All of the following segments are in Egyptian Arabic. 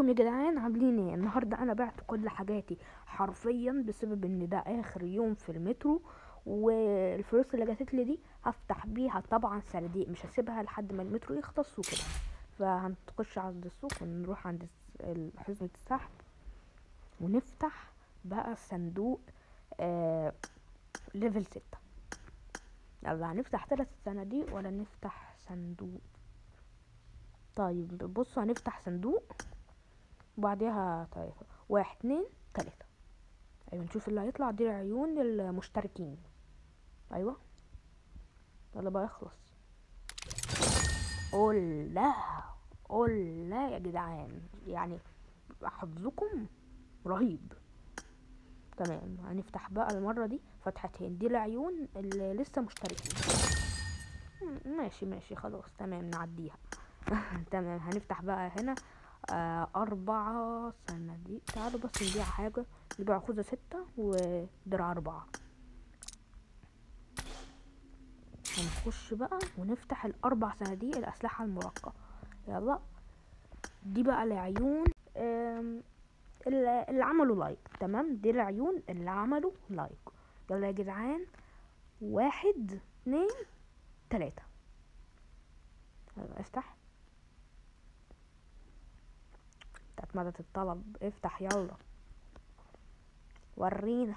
ازيكم يا جدعان عاملين ايه النهارده انا بعت كل حاجاتي حرفيا بسبب ان ده اخر يوم في المترو والفلوس اللي جاتت لي دي هفتح بيها طبعا صناديق مش هسيبها لحد ما المترو يخلص وكده فهنخش عند السوق ونروح عند الس- ال- حزمة السحب ونفتح بقى صندوق آه ليفل ستة يلا هنفتح ثلاث صناديق ولا نفتح صندوق طيب بصوا هنفتح صندوق وبعديها تلاتة واحد اتنين تلاتة ايوه نشوف اللي هيطلع دي عيون المشتركين ايوه يلا بقى يخلص اولا اولا يا جدعان يعني حظكم رهيب تمام هنفتح بقى المرة دي فتحتين دي العيون اللي لسه مشتركين مم، ماشي ماشي خلاص تمام نعديها تمام هنفتح بقى هنا آه أربعة صناديق تعالوا بس نبيع حاجة نبيع خوذة ستة ودرع أربعة هنخش بقى ونفتح الأربع صناديق الأسلحة المرقة يلا دي بقى العيون آم، اللي اللي عملوا لايك تمام دي العيون اللي عملوا لايك يلا يا جدعان واحد اتنين تلاتة يلا افتح بتاعت مدى الطلب افتح يلا ورينا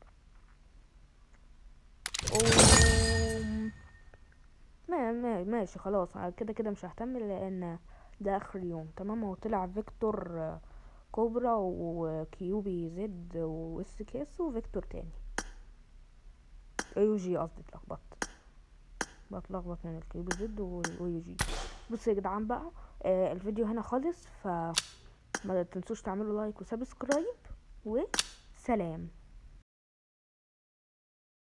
أوم. ما ما ماشي خلاص أنا كده كده مش ههتم لان ده اخر يوم تمام هو طلع فيكتور آه، كوبرا وكيوبي زد واس كيس وفيكتور تاني ايو جي قصدي اتلخبطت بتلخبط من الكيوبي زد والاو جي بصوا يا جدعان بقى آه الفيديو هنا خالص ف ما تنسوش تعملوا لايك وسبسكرايب وسلام